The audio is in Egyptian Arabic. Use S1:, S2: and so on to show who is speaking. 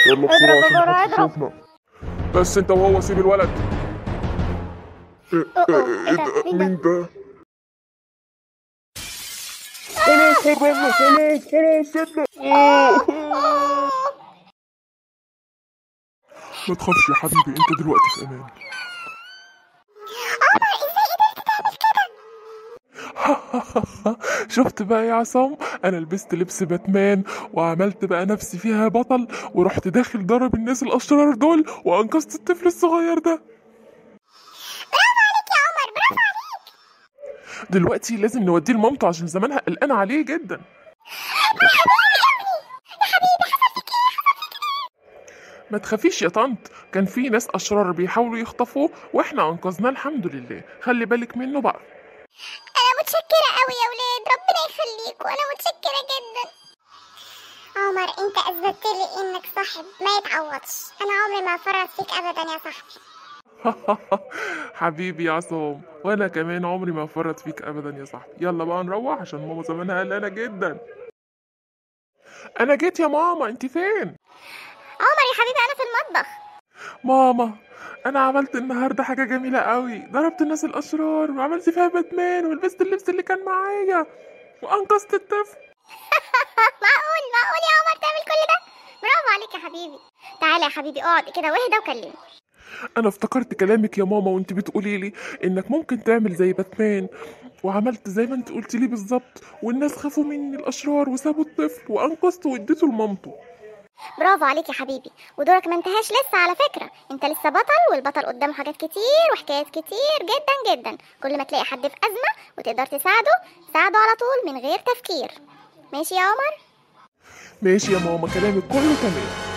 S1: يلا بسرعة عشان
S2: بسرعة،
S1: محدش
S2: اضرب.
S1: يشوفنا بس انت وهو سيب الولد ايه
S2: أوه،
S1: ايه
S2: إيه ده؟
S1: ده
S2: مين ده؟
S1: مين ده خلاص هربنا خلاص خلاص سيبنا أوه. ما تخافش يا حبيبي انت دلوقتي في امان شفت بقى يا عصام انا لبست لبس باتمان وعملت بقى نفسي فيها بطل ورحت داخل ضرب الناس الاشرار دول وانقذت الطفل الصغير ده دلوقتي لازم نوديه لمامته عشان زمانها قلقانه عليه جدا ما تخافيش يا طنط كان في ناس اشرار بيحاولوا يخطفوه واحنا انقذناه الحمد لله خلي بالك منه بقى
S2: انا متشكرة قوي يا ولاد ربنا يخليكوا انا متشكرة جدا عمر انت اثبتت لي انك صاحب ما يتعوضش انا عمري ما فرط فيك ابدا يا صاحبي
S1: حبيبي يا عصام وانا كمان عمري ما فرط فيك ابدا يا صاحبي يلا بقى نروح عشان ماما زمانها قلقانه جدا انا جيت يا ماما انت فين
S2: عمر يا حبيبي انا في المطبخ
S1: ماما انا عملت النهارده حاجه جميله قوي ضربت الناس الاشرار وعملت فيها باتمان ولبست اللبس اللي كان معايا وانقذت الطفل
S2: معقول معقول يا عمر تعمل كل ده برافو عليك يا حبيبي تعالى يا حبيبي اقعد كده واهدى وكلمني
S1: انا افتكرت كلامك يا ماما وانت بتقولي لي انك ممكن تعمل زي باتمان وعملت زي ما انت قلت لي بالظبط والناس خافوا مني الاشرار وسابوا الطفل وانقذته واديته لمامته
S2: برافو عليك يا حبيبي ودورك ما انتهاش لسه على فكرة انت لسه بطل والبطل قدامه حاجات كتير وحكايات كتير جدا جدا كل ما تلاقي حد في أزمة وتقدر تساعده ساعده على طول من غير تفكير ماشي يا عمر
S1: ماشي يا ماما كلامك كله تمام